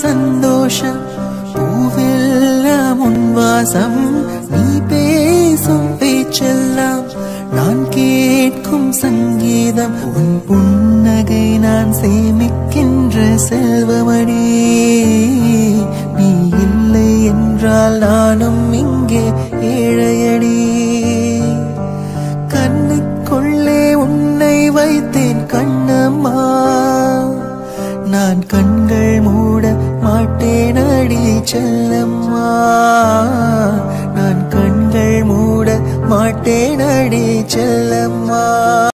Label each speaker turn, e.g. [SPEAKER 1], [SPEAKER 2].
[SPEAKER 1] சந்தோஷம் பூவெல்லாம் உன் வாசம் நீ பேசும் பேச்செல்லாம் நான் கேட்கும் சங்கீதம் உன் புன்னகை நான் சேமிக்கின்ற செல்வமடி நீ இல்லை என்றால் நானும் இங்கே ஏழையடி கண்ணுக்குள்ளே உன்னை வைத்தேன் கண்ணம்மா நான் கண்கள் மூட மாட்டேன் அடி செல்லம்மா நான் கண்கள் மூட மாட்டேன் அடி செல்லம்மா